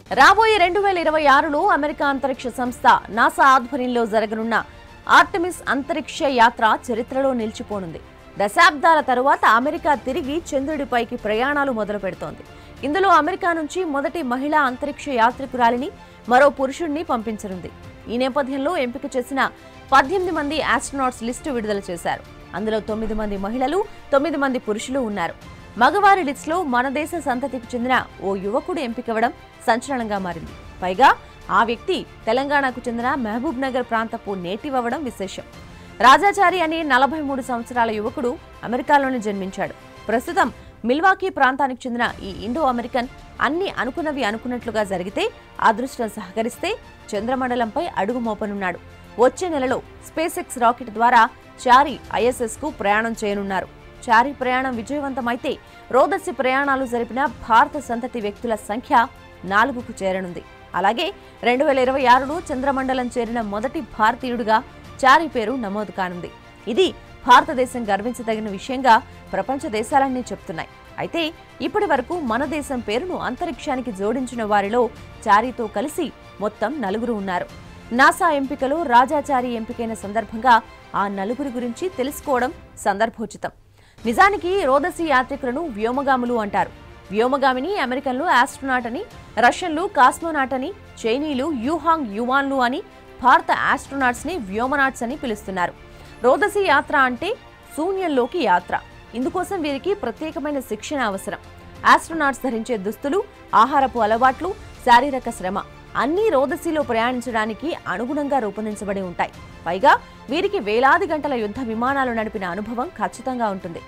రాబోయే రెండు వేల ఇరవై ఆరులో అమెరికా అంతరిక్ష సంస్థ నాసా ఆధ్వర్యంలో జరగనున్న ఆర్టమిస్ అంతరిక్ష యాత్ర చరిత్రలో నిలిచిపోనుంది దశాబ్దాల తరువాత అమెరికా తిరిగి చంద్రుడిపైకి ప్రయాణాలు మొదలు పెడుతోంది ఇందులో అమెరికా నుంచి మొదటి మహిళా అంతరిక్ష యాత్రికురాలిని మరో పురుషుణ్ణి పంపించనుంది ఈ నేపథ్యంలో ఎంపిక చేసిన పద్దెనిమిది మంది ఆస్ట్రోనాట్స్ లిస్టు విడుదల చేశారు అందులో తొమ్మిది మంది మహిళలు తొమ్మిది మంది పురుషులు ఉన్నారు మగవారి లిస్టులో మన దేశ సంతతికి చెందిన ఓ యువకుడు ఎంపికవడం సంచలనంగా మారింది పైగా ఆ వ్యక్తి తెలంగాణకు చెందిన మహబూబ్ నగర్ ప్రాంతపు నేటివ్ అవ్వడం విశేషం రాజాచారి అనే నలభై మూడు సంవత్సరాల యువకుడు అమెరికాలోనే జన్మించాడు ప్రస్తుతం మిల్వాకీ ప్రాంతానికి చెందిన ఈ ఇండో అమెరికన్ అన్ని అనుకున్నవి అనుకున్నట్లుగా జరిగితే అదృష్టం సహకరిస్తే చంద్రమండలంపై అడుగు మోపనున్నాడు వచ్చే నెలలో స్పేస్ ఎక్స్ రాకెట్ ద్వారా చారి ఐఎస్ఎస్ కు ప్రయాణం చేయనున్నారు చారి ప్రయాణం విజయవంతమైతే రోదసి ప్రయాణాలు జరిపిన భారత సంతతి వ్యక్తుల సంఖ్య నాలుగుకు చేరనుంది అలాగే రెండు వేల ఇరవై ఆరులో చంద్రమండలం చేరిన మొదటి భారతీయుడిగా చారి పేరు నమోదు కానుంది ఇది భారతదేశం గర్వించదగిన విషయంగా ప్రపంచ దేశాలన్నీ చెప్తున్నాయి అయితే ఇప్పటి వరకు మన దేశం పేరును అంతరిక్షానికి జోడించిన వారిలో చారితో కలిసి మొత్తం నలుగురు ఉన్నారు నాసా ఎంపికలో రాజాచారి ఎంపికైన సందర్భంగా ఆ నలుగురి గురించి తెలుసుకోవడం సందర్భోచితం నిజానికి రోదసి యాత్రికులను వ్యోమగాములు అంటారు వ్యోమగామిని అమెరికన్లు ఆస్ట్రోనాట్ అని రష్యన్లు కాస్మోనాట్ అని చైనీలు యూహాంగ్ యువాన్లు అని భారత ఆస్ట్రోనాట్స్ ని వ్యోమనాట్స్ అని పిలుస్తున్నారు రోదసి యాత్ర అంటే శూన్యంలోకి యాత్ర ఇందుకోసం వీరికి ప్రత్యేకమైన శిక్షణ అవసరం ఆస్ట్రోనాట్స్ ధరించే దుస్తులు ఆహారపు అలవాట్లు శారీరక శ్రమ అన్నీ రోదసిలో ప్రయాణించడానికి అనుగుణంగా రూపొందించబడి ఉంటాయి పైగా వీరికి వేలాది గంటల యుద్ధ విమానాలు నడిపిన అనుభవం ఖచ్చితంగా ఉంటుంది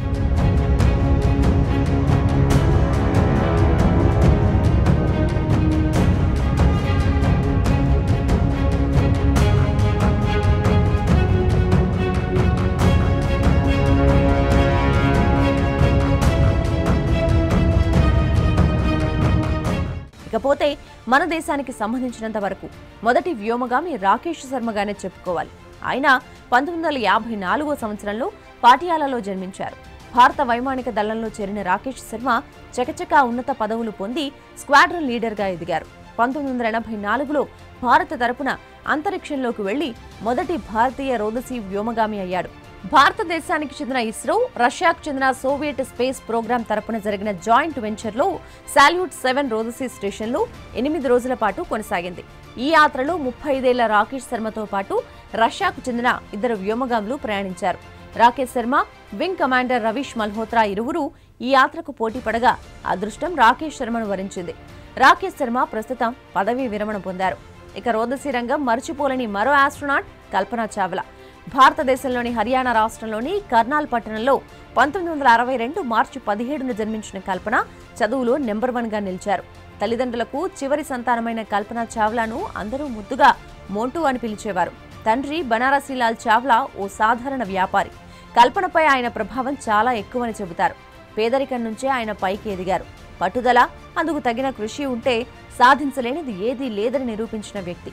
ఇకపోతే మన దేశానికి సంబంధించినంత వరకు మొదటి వ్యోమగామి రాకేష్ శర్మగానే చెప్పుకోవాలి ఆయన పంతొమ్మిది వందల యాభై నాలుగో సంవత్సరంలో పాటియాలలో జన్మించారు భారత వైమానిక దళంలో చేరిన రాకేష్ శర్మ చకచకా ఉన్నత పదవులు పొంది స్క్వాడ్రన్ లీడర్గా ఎదిగారు పంతొమ్మిది వందల ఎనభై నాలుగులో భారత తరపున అంతరిక్షంలోకి వెళ్లి మొదటి భారతీయ రోదసీ వ్యోమగామి అయ్యాడు భారతదేశానికి చెందిన ఇస్రో రష్యాకు చెందిన సోవియట్ స్పేస్ ప్రోగ్రాం తరపున జరిగిన జాయింట్ వెంచర్లో సాల్యూట్ సెవెన్ రోదసీ స్టేషన్లో ఎనిమిది రోజుల పాటు కొనసాగింది ఈ యాత్రలో ముప్పై ఐదేళ్ల రాకేష్ శర్మతో పాటు రష్యాకు చెందిన ఇద్దరు వ్యోమగాములు ప్రయాణించారు రాకేష్ శర్మ వింగ్ కమాండర్ రవీష్ మల్హోత్రా ఇరువురు ఈ యాత్రకు పోటీ పడగా అదృష్టం రాకేష్ శర్మను వరించింది రాకేష్ శర్మ ప్రస్తుతం పదవీ విరమణ పొందారు ఇక రోదసీ రంగం మరచిపోలేని మరో ఆస్ట్రోనాట్ కల్పనా చావ్లా భారతదేశంలోని హర్యానా రాష్ట్రంలోని కర్నాల్ పట్టణంలో పంతొమ్మిది వందల అరవై రెండు మార్చి పదిహేడున జన్మించిన కల్పన చదువులో నెంబర్ వన్ గా నిలిచారు తల్లిదండ్రులకు చివరి సంతానమైన కల్పన చావ్లాను అందరూ ముద్దుగా మోంటూ అని పిలిచేవారు తండ్రి బనారసీలాల్ చావ్లా ఓ సాధారణ వ్యాపారి కల్పనపై ఆయన ప్రభావం చాలా ఎక్కువని చెబుతారు పేదరికం నుంచే ఆయన పైకి ఎదిగారు పట్టుదల అందుకు తగిన కృషి ఉంటే సాధించలేనిది ఏదీ లేదని నిరూపించిన వ్యక్తి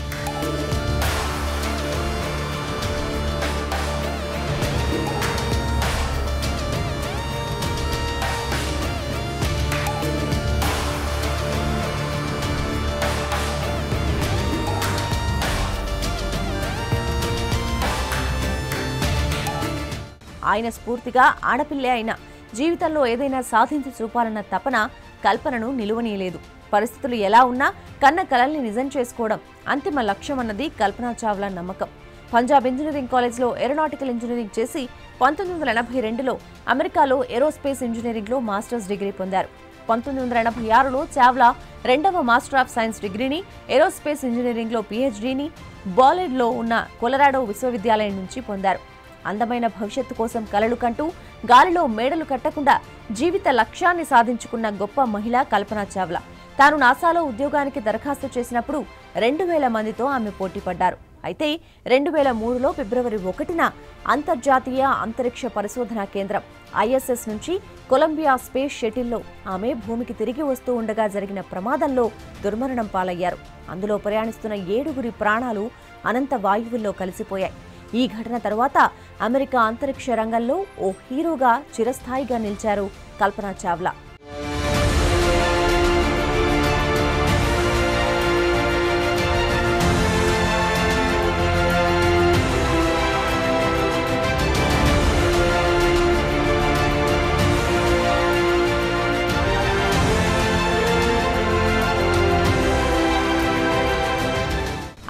ఆయన స్ఫూర్తిగా ఆడపిల్లే అయినా జీవితంలో ఏదైనా సాధించి చూపాలన్న తపన కల్పనను నిలువనీయలేదు పరిస్థితులు ఎలా ఉన్నా కన్న కలల్ని నిజం చేసుకోవడం అంతిమ లక్ష్యమన్నది కల్పనా చావ్లా నమ్మకం పంజాబ్ ఇంజనీరింగ్ కాలేజ్లో ఏరోనాటికల్ ఇంజనీరింగ్ చేసి పంతొమ్మిది వందల ఎనభై రెండులో అమెరికాలో ఏరోస్పేస్ ఇంజనీరింగ్లో మాస్టర్స్ డిగ్రీ పొందారు పంతొమ్మిది వందల ఎనభై ఆరులో చావ్లా రెండవ మాస్టర్ ఆఫ్ సైన్స్ డిగ్రీని ఏరోస్పేస్ ఇంజనీరింగ్లో పీహెచ్డీని బాలెడ్లో ఉన్న కొలరాడో విశ్వవిద్యాలయం నుంచి పొందారు అందమైన భవిష్యత్తు కోసం కలలు కంటూ గాలిలో మేడలు కట్టకుండా జీవిత లక్ష్యాన్ని సాధించుకున్న గొప్ప మహిళ కల్పనా చావ్లా తాను నాసాలో ఉద్యోగానికి దరఖాస్తు చేసినప్పుడు రెండు వేల మందితో ఆమె పోటీ పడ్డారు అయితే రెండు వేల మూడులో ఫిబ్రవరి ఒకటిన అంతర్జాతీయ అంతరిక్ష పరిశోధనా కేంద్రం ఐఎస్ఎస్ నుంచి కొలంబియా స్పేస్ షటిల్లో ఆమె భూమికి తిరిగి వస్తూ ఉండగా జరిగిన ప్రమాదంలో దుర్మరణం పాలయ్యారు అందులో ప్రయాణిస్తున్న ఏడుగురి ప్రాణాలు అనంత వాయువుల్లో కలిసిపోయాయి ఈ ఘటన తర్వాత అమెరికా అంతరిక్ష రంగంలో ఓ హీరోగా చిరస్థాయిగా నిలిచారు కల్పనా చావ్లా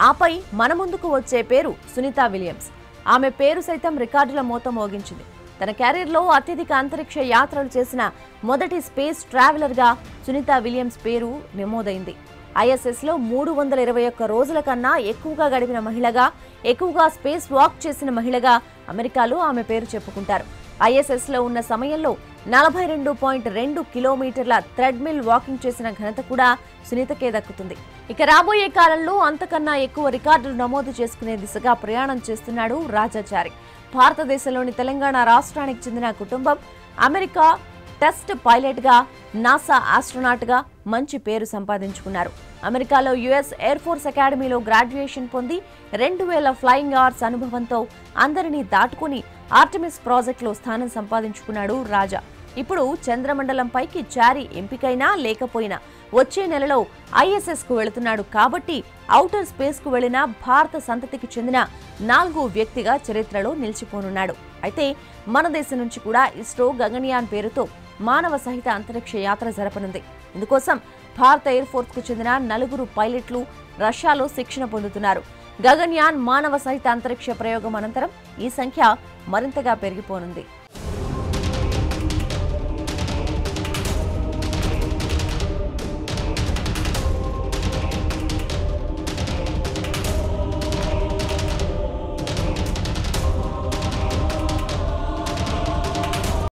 ఆపై మన ముందుకు వచ్చే పేరు సునీత విలియమ్స్ ఆమె పేరు సైతం రికార్డుల మోత మోగించింది తన కెరీర్లో అత్యధిక అంతరిక్ష యాత్రలు చేసిన మొదటి స్పేస్ ట్రావెలర్గా సునీత విలియమ్స్ పేరు నమోదైంది ఐఎస్ఎస్లో మూడు వందల ఇరవై ఒక్క రోజుల కన్నా ఎక్కువగా గడిపిన మహిళగా ఎక్కువగా స్పేస్ వాక్ చేసిన మహిళగా అమెరికాలో ఆమె పేరు చెప్పుకుంటారు ఐఎస్ఎస్లో ఉన్న సమయంలో నలభై రెండు పాయింట్ రెండు కిలోమీటర్ల థ్రెడ్మిల్ వాకింగ్ చేసిన ఘనత కూడా సునీతకే దక్కుతుంది ఇక రాబోయే కాలంలో అంతకన్నా ఎక్కువ రికార్డులు నమోదు చేసుకునే దిశగా ప్రయాణం చేస్తున్నాడు రాజాచారి భారతదేశంలోని తెలంగాణ రాష్ట్రానికి చెందిన కుటుంబం అమెరికా టెస్ట్ పైలట్గా నాసా ఆస్ట్రోనాట్గా మంచి పేరు సంపాదించుకున్నారు అమెరికాలో యుఎస్ ఎయిర్ ఫోర్స్ అకాడమీలో గ్రాడ్యుయేషన్ పొంది రెండు వేల ఫ్లయింగ్ అవర్స్ అనుభవంతో అందరినీ దాటుకుని ఆర్టమిస్ ప్రాజెక్టులో స్థానం సంపాదించుకున్నాడు రాజా ఇప్పుడు చంద్రమండలం పైకి చారి ఎంపికైనా లేకపోయినా వచ్చే నెలలో ఐఎస్ఎస్ కు వెళుతున్నాడు కాబట్టి ఔటర్ స్పేస్ కు వెళ్లిన భారత సంతతికి చెందిన నాలుగో వ్యక్తిగా చరిత్రలో నిలిచిపోనున్నాడు అయితే మన దేశం నుంచి కూడా ఇస్రో గగన్యాన్ పేరుతో మానవ సహిత అంతరిక్ష యాత్ర జరపనుంది ఇందుకోసం భారత ఎయిర్ ఫోర్స్ కు చెందిన నలుగురు పైలట్లు రష్యాలో శిక్షణ పొందుతున్నారు గగన్యాన్ మానవ సహిత అంతరిక్ష ప్రయోగం అనంతరం ఈ సంఖ్య మరింతగా పెరిగిపోనుంది